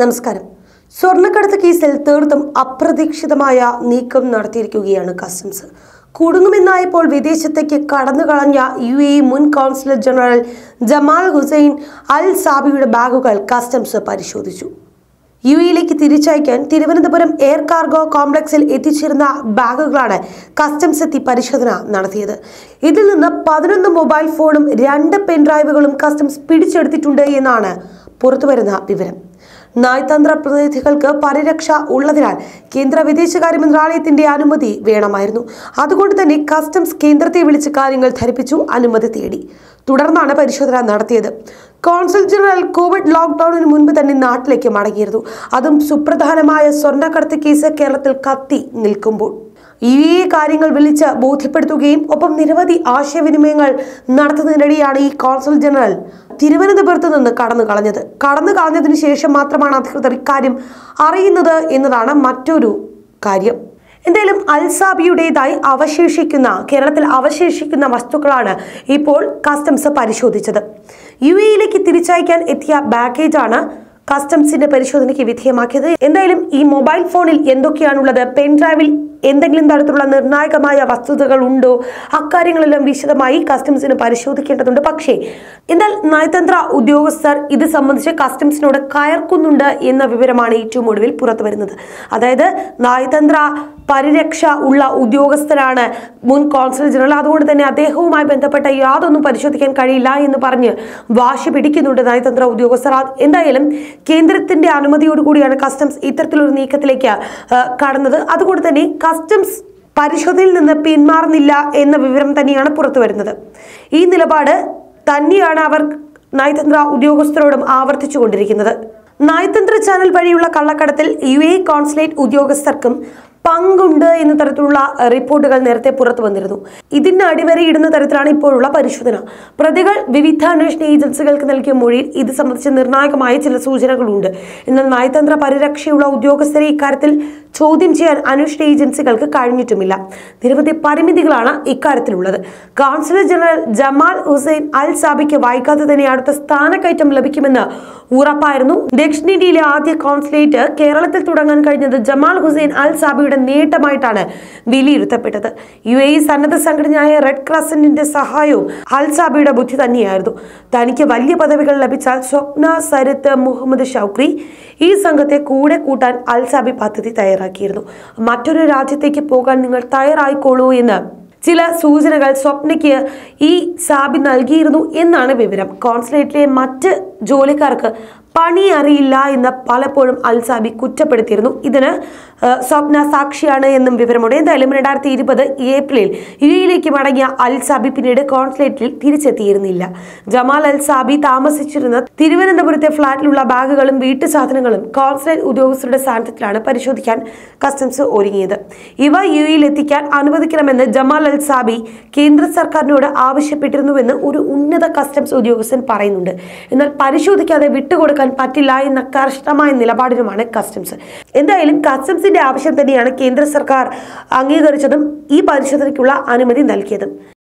നമസ്കാരം സ്വർണ്ണക്കടത്ത് കേസിൽ തീർത്തും അപ്രതീക്ഷിതമായ നീക്കം നടത്തിയിരിക്കുകയാണ് കസ്റ്റംസ് കുടുങ്ങുമെന്നായപ്പോൾ വിദേശത്തേക്ക് കടന്നു കളഞ്ഞ യു എ മുൻ consular general Jamal Hussain Al സാബിയുടെ ബാഗുകൾ കസ്റ്റംസ് പരിശോധിച്ചു യു എയിലേക്ക് തിരിച്ചയക്കാൻ തിരുവനന്തപുരം എയർ കാർഗോ കോംപ്ലക്സിൽ എത്തിച്ചിരുന്ന ബാഗുകളാണ് കസ്റ്റംസ് എത്തി പരിശോധന നടത്തിയത് ഇതിൽ നിന്ന് പതിനൊന്ന് മൊബൈൽ ഫോണും രണ്ട് പെൻഡ്രൈവുകളും കസ്റ്റംസ് പിടിച്ചെടുത്തിട്ടുണ്ട് എന്നാണ് പുറത്തുവരുന്ന വിവരം നയതന്ത്ര പ്രതിനിധികൾക്ക് പരിരക്ഷ ഉള്ളതിനാൽ കേന്ദ്ര വിദേശകാര്യ മന്ത്രാലയത്തിന്റെ അനുമതി വേണമായിരുന്നു അതുകൊണ്ട് തന്നെ കസ്റ്റംസ് കേന്ദ്രത്തെ വിളിച്ച് കാര്യങ്ങൾ ധരിപ്പിച്ചു അനുമതി തേടി തുടർന്നാണ് പരിശോധന നടത്തിയത് കോൺസുൽ ജനറൽ കോവിഡ് ലോക്ക്ഡൌണിന് മുൻപ് തന്നെ നാട്ടിലേക്ക് മടങ്ങിയിരുന്നു അതും സുപ്രധാനമായ സ്വർണ്ണക്കടത്ത് കേസ് കേരളത്തിൽ കത്തി നിൽക്കുമ്പോൾ ഈ കാര്യങ്ങൾ വിളിച്ച് ബോധ്യപ്പെടുത്തുകയും ഒപ്പം നിരവധി ആശയവിനിമയങ്ങൾ നടത്തുന്നതിനിടെയാണ് ഈ കോൺസുൽ ജനറൽ തിരുവനന്തപുരത്ത് നിന്ന് കടന്നു കളഞ്ഞത് കടന്നു കളഞ്ഞതിന് ശേഷം മാത്രമാണ് അധികൃതർ ഇക്കാര്യം അറിയുന്നത് എന്നതാണ് മറ്റൊരു കാര്യം എന്തായാലും അൽസാബിയുടേതായി അവശേഷിക്കുന്ന കേരളത്തിൽ അവശേഷിക്കുന്ന വസ്തുക്കളാണ് ഇപ്പോൾ കസ്റ്റംസ് പരിശോധിച്ചത് യു എയിലേക്ക് തിരിച്ചയക്കാൻ എത്തിയ ബാഗേജാണ് കസ്റ്റംസിന്റെ പരിശോധനയ്ക്ക് വിധേയമാക്കിയത് എന്തായാലും ഈ മൊബൈൽ ഫോണിൽ എന്തൊക്കെയാണുള്ളത് പെൻഡ്രൈവിൽ എന്തെങ്കിലും തരത്തിലുള്ള നിർണായകമായ വസ്തുതകൾ ഉണ്ടോ അക്കാര്യങ്ങളെല്ലാം വിശദമായി കസ്റ്റംസിന് പരിശോധിക്കേണ്ടതുണ്ട് പക്ഷേ എന്നാൽ നയതന്ത്ര ഉദ്യോഗസ്ഥർ ഇത് സംബന്ധിച്ച് കസ്റ്റംസിനോട് കയർക്കുന്നുണ്ട് എന്ന വിവരമാണ് ഏറ്റവും ഒടുവിൽ പുറത്തു വരുന്നത് അതായത് നയതന്ത്ര പരിരക്ഷ ഉള്ള ഉദ്യോഗസ്ഥരാണ് മുൻ കോൺസുൽ ജനറൽ അതുകൊണ്ട് തന്നെ അദ്ദേഹവുമായി ബന്ധപ്പെട്ട യാതൊന്നും പരിശോധിക്കാൻ കഴിയില്ല എന്ന് പറഞ്ഞ് വാശി പിടിക്കുന്നുണ്ട് നയതന്ത്ര ഉദ്യോഗസ്ഥർ അത് എന്തായാലും കേന്ദ്രത്തിന്റെ അനുമതിയോടുകൂടിയാണ് കസ്റ്റംസ് ഇത്തരത്തിലൊരു നീക്കത്തിലേക്ക് ആ, കടന്നത് അതുകൊണ്ട് തന്നെ കസ്റ്റംസ് പരിശോധനയിൽ നിന്ന് പിന്മാറുന്നില്ല എന്ന വിവരം തന്നെയാണ് പുറത്തു വരുന്നത് ഈ നിലപാട് തന്നെയാണ് അവർ നയതന്ത്ര ഉദ്യോഗസ്ഥരോടും ആവർത്തിച്ചു കൊണ്ടിരിക്കുന്നത് നയതന്ത്ര ചാനൽ വഴിയുള്ള കള്ളക്കടത്തിൽ യു എ കോൺസുലേറ്റ് ഉദ്യോഗസ്ഥർക്കും പങ്കുണ്ട് എന്ന തരത്തിലുള്ള റിപ്പോർട്ടുകൾ നേരത്തെ പുറത്തു വന്നിരുന്നു ഇതിന് അടിവരയിടുന്ന തരത്തിലാണ് ഇപ്പോഴുള്ള പരിശോധന പ്രതികൾ വിവിധ അന്വേഷണ ഏജൻസികൾക്ക് നൽകിയ മൊഴിയിൽ ഇത് സംബന്ധിച്ച് നിർണായകമായ ചില സൂചനകളുണ്ട് എന്നാൽ നയതന്ത്ര പരിരക്ഷയുള്ള ഉദ്യോഗസ്ഥരെ ഇക്കാര്യത്തിൽ ചോദ്യം ചെയ്യാൻ അന്വേഷണ ഏജൻസികൾക്ക് കഴിഞ്ഞിട്ടുമില്ല നിരവധി പരിമിതികളാണ് ഇക്കാര്യത്തിലുള്ളത് consular general Jamal Hussain Al സാബിക്ക് വൈകാതെ തന്നെ അടുത്ത സ്ഥാനക്കയറ്റം ലഭിക്കുമെന്ന് ഉറപ്പായിരുന്നു ദക്ഷിണേന്ത്യയിലെ ആദ്യ കോൺസുലേറ്റ് കേരളത്തിൽ തുടങ്ങാൻ കഴിഞ്ഞത് ജമാൽ ഹുസൈൻ അൽ സാബിയുടെ നേട്ടമായിട്ടാണ് വിലയിരുത്തപ്പെട്ടത് യു എ സന്നദ്ധ സംഘടനയായ റെഡ് ക്രസന്റിന്റെ സഹായവും അൽ സാബിയുടെ ബുദ്ധി തന്നെയായിരുന്നു തനിക്ക് വലിയ പദവികൾ ലഭിച്ചാൽ സ്വപ്ന സരിത്ത് മുഹമ്മദ് ഷൗക്രി ഈ സംഘത്തെ കൂടെ കൂട്ടാൻ അൽ സാബി പദ്ധതി തയ്യാറാക്കിയിരുന്നു മറ്റൊരു രാജ്യത്തേക്ക് പോകാൻ നിങ്ങൾ തയ്യാറായിക്കോളൂ എന്ന് ചില സൂചനകൾ സ്വപ്നയ്ക്ക് ഈ സാബി നൽകിയിരുന്നു എന്നാണ് വിവരം കോൺസുലേറ്റിലെ മറ്റ് ജോലിക്കാർക്ക് പണി അറിയില്ല എന്ന് പലപ്പോഴും അൽസാബി കുറ്റപ്പെടുത്തിയിരുന്നു ഇതിന് ആ, സ്വപ്ന സാക്ഷിയാണ് എന്നും വിവരമുണ്ട് എന്തായാലും രണ്ടായിരത്തി ഇരുപത് ഏപ്രിലിൽ യു എയിലേക്ക് മടങ്ങിയ അൽസാബി പിന്നീട് കോൺസുലേറ്റിൽ തിരിച്ചെത്തിയിരുന്നില്ല ജമാൽ അൽസാബി താമസിച്ചിരുന്ന തിരുവനന്തപുരത്തെ ഫ്ളാറ്റിലുള്ള ബാഗുകളും വീട്ടു സാധനങ്ങളും കോൺസുലേറ്റ് ഉദ്യോഗസ്ഥരുടെ സാന്നിധ്യത്തിലാണ് പരിശോധിക്കാൻ കസ്റ്റംസ് ഒരുങ്ങിയത് ഇവ യു എയിൽ എത്തിക്കാൻ അനുവദിക്കണമെന്ന് ജമാൽ അൽ സാബി കേന്ദ്ര സർക്കാരിനോട് ആവശ്യപ്പെട്ടിരുന്നുവെന്ന് ഒരു ഉന്നത കസ്റ്റംസ് ഉദ്യോഗസ്ഥൻ പറയുന്നുണ്ട് എന്നാൽ പരിശോധിക്കാതെ വിട്ടുകൊടുക്കാൻ പറ്റില്ല എന്ന കർശനമായ നിലപാടിനുമാണ് കസ്റ്റംസ് എന്തായാലും കസ്റ്റംസിന്റെ ആവശ്യം തന്നെയാണ് കേന്ദ്ര സർക്കാർ അംഗീകരിച്ചതും ഈ പരിശോധനയ്ക്കുള്ള അനുമതി നൽകിയതും